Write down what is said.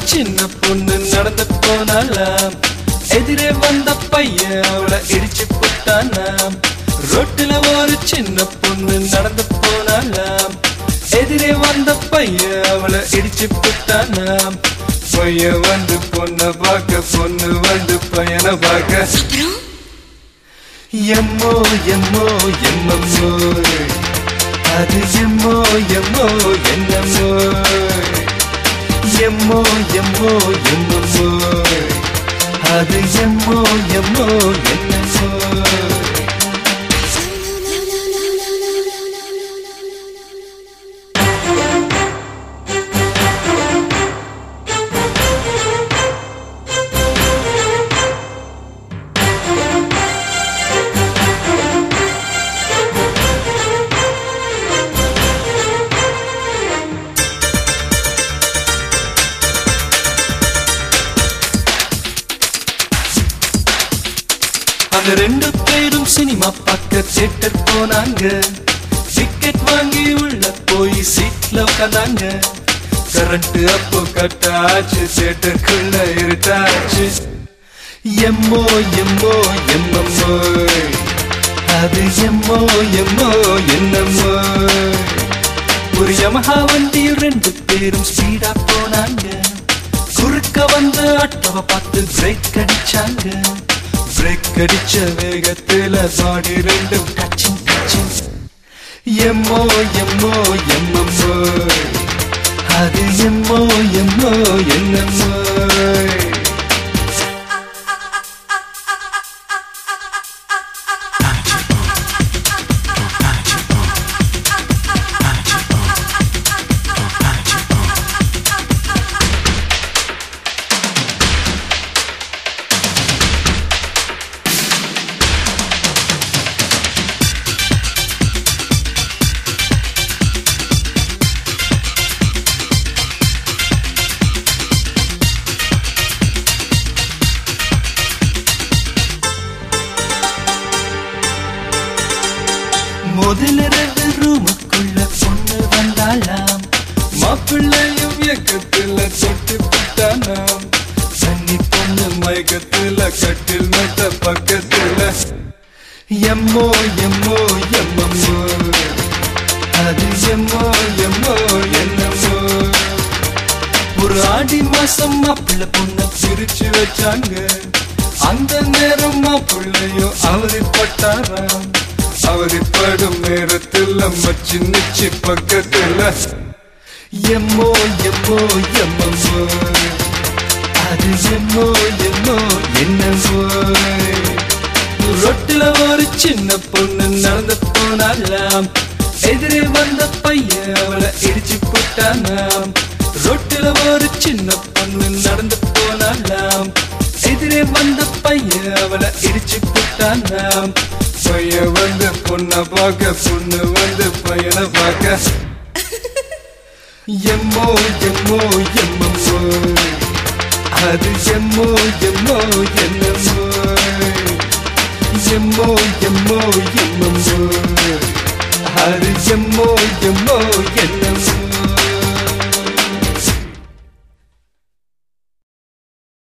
சின்ன பொண்ணு நடந்து போனாலாம் எதிரே வந்த பையன் அவளை இடிச்சு போட்டானாம் ரோட்டுல ஒரு சின்ன பொண்ணு நடந்து போனாலாம் எதிரே வந்த பையன் அவளை இடிச்சு போட்டானாம் பையன் வந்து பொண்ண பார்க்க பொண்ணு வந்து பையனை பார்க்க அப்புறம் எம்மோ எம்மோ எம்மம்மோ அது எம்மோ எம்மோ என்னம்மோ எம்மோ எம்மோ எம்மம்மோ அது எம்மோ எம்மோ என்னம்மோ அந்த ரெண்டு பேரும் சினிமா பார்க்க தியேட்டர் போனாங்க டிக்கெட் வாங்கி உள்ள போய் சீட்ல உட்காந்தாங்க கரண்ட் அப்போ கட்டாச்சு தியேட்டருக்குள்ள இருட்டாச்சு எம்மோ எம்மோ எம்மம்மோ அது எம்மோ எம்மோ என்னம்மோ ஒரு யமஹா வண்டியில் ரெண்டு பேரும் ஸ்பீடா போனாங்க குறுக்க வந்த ஆட்டோவை பார்த்து பிரேக் அடிச்சாங்க பிரேக் அடிச்ச வேகத்துல பாடி ரெண்டும் டச்சிங் டச்சிங் எம்மோ எம்மோ எம்மம்மோ அது எம்மோ எம்மோ என்னம்மோ முதல்ல ரெண்டு ரூமுக்குள்ள பொண்ணு வந்தாளாம் மாப்பிள்ளையும் இயக்கத்துல தொட்டு விட்டானாம் சன்னி பொண்ணு மயக்கத்துல கட்டில் மெத்த பக்கத்துல எம்மோ எம்மோ எம்மம்மோ அது எம்மோ எம்மோ என்னம்மோ ஒரு ஆடி மாசம் மாப்பிள்ளை பொண்ண பிரிச்சு வச்சாங்க அந்த நேரம் மாப்பிள்ளையும் அவதிப்பட்டாராம் அவதிப்படும் நேரத்தில் மச்சி நிச்சி பக்கத்துல எம்மோ எம்மோ எம்மம்மோ அது எம்மோ எம்மோ என்னமோ ரொட்டில ஒரு சின்ன பொண்ணு நடந்து போனாலாம் எதிரே வந்த பையன் அவளை இடிச்சு போட்டானாம் ரொட்டில ஒரு சின்ன பொண்ணு நடந்து போனாலாம் எதிரே வந்த பையன் அவளை இடிச்சு போட்டானாம் பையன் வந்து பொண்ணை பார்க்க பொண்ணு வந்து பையனை பார்க்க எம்மோ எம்மோ எம்மம்மோ அது எம்மோ எம்மோ என்னம்மோ எம்மோ எம்மோ எம்மம்மோ அது எம்மோ எம்மோ என்னம்மோ